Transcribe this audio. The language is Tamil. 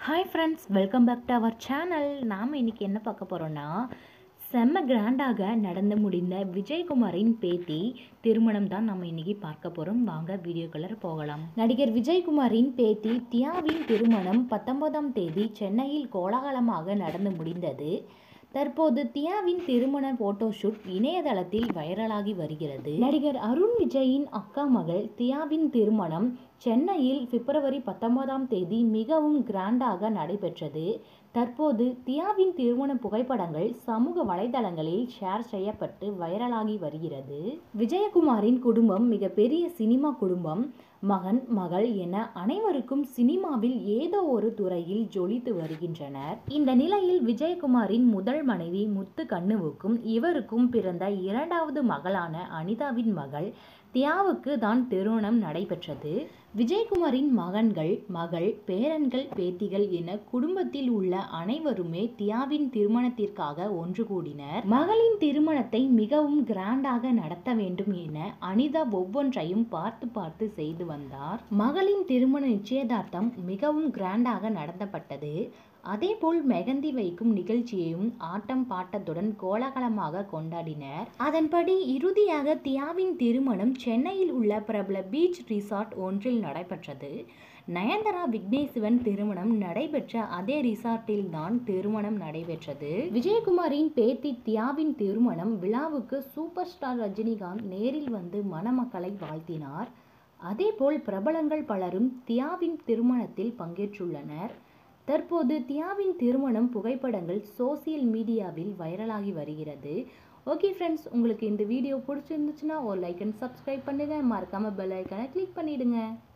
hi friends welcome back to our channel நாம் இன்றைக்கி என்ன பார்க்க போகிறோன்னா செம்ம கிராண்டாக நடந்து முடிந்த விஜயகுமாரின் பேத்தி திருமணம் தான் நம்ம இன்றைக்கி பார்க்க போகிறோம் வாங்க வீடியோ கலர் போகலாம் நடிகர் விஜயகுமாரின் பேத்தி தியாவின் திருமணம் பத்தொன்பதாம் தேதி சென்னையில் கோலாகலமாக நடந்து முடிந்தது தற்போது தியாவின் திருமண போட்டோஷூட் இணையதளத்தில் வைரலாகி வருகிறது நடிகர் அருண் விஜயின் அக்கா மகள் தியாவின் திருமணம் சென்னையில் பிப்ரவரி பத்தொன்பதாம் தேதி மிகவும் கிராண்டாக நடைபெற்றது தற்போது தியாவின் திருமண புகைப்படங்கள் சமூக வலைதளங்களில் ஷேர் செய்யப்பட்டு வைரலாகி வருகிறது விஜயகுமாரின் குடும்பம் மிகப்பெரிய சினிமா குடும்பம் மகன் மகள் என அனைவருக்கும் சினிமாவில் ஏதோ ஒரு துறையில் ஜொலித்து வருகின்றனர் இந்த நிலையில் விஜயகுமாரின் முதல் மனைவி முத்து கண்ணுவுக்கும் இவருக்கும் பிறந்த இரண்டாவது மகளான அனிதாவின் மகள் தியாவுக்கு தான் திருமணம் நடைபெற்றது விஜயகுமாரின் மகன்கள் மகள் பேரன்கள் பேத்திகள் என குடும்பத்தில் உள்ள அனைவருமே தியாவின் திருமணத்திற்காக ஒன்று கூடினர் மகளின் திருமணத்தை மிகவும் கிராண்டாக நடத்த வேண்டும் என அனிதா ஒவ்வொன்றையும் பார்த்து பார்த்து செய்து வந்தார் மகளின் திருமண நிச்சயதார்த்தம் மிகவும் கிராண்டாக நடத்தப்பட்டது அதேபோல் மெகந்தி வைக்கும் நிகழ்ச்சியையும் ஆட்டம் பாட்டத்துடன் கோலாகலமாக கொண்டாடினர் அதன்படி இறுதியாக தியாவின் திருமணம் சென்னையில் உள்ள பிரபல பீச் ரிசார்ட் ஒன்றில் நடைபெற்றது நயன்தாரா விக்னேஸ்வன் திருமணம் நடைபெற்ற அதே ரிசார்ட்டில் தான் திருமணம் நடைபெற்றது விஜயகுமாரின் பேத்தி தியாவின் திருமணம் விழாவுக்கு சூப்பர் ஸ்டார் ரஜினிகாந்த் நேரில் வந்து மணமக்களை வாழ்த்தினார் அதேபோல் பிரபலங்கள் பலரும் தியாவின் திருமணத்தில் பங்கேற்றுள்ளனர் தற்போது தியாவின் திருமணம் புகைப்படங்கள் சோசியல் மீடியாவில் வைரலாகி வருகிறது ஓகே ஃப்ரெண்ட்ஸ் உங்களுக்கு இந்த வீடியோ பிடிச்சிருந்துச்சுன்னா ஒரு லைக் அண்ட் சப்ஸ்கிரைப் பண்ணுங்கள் மறக்காமல் பெல் ஐக்கனை கிளிக் பண்ணிவிடுங்க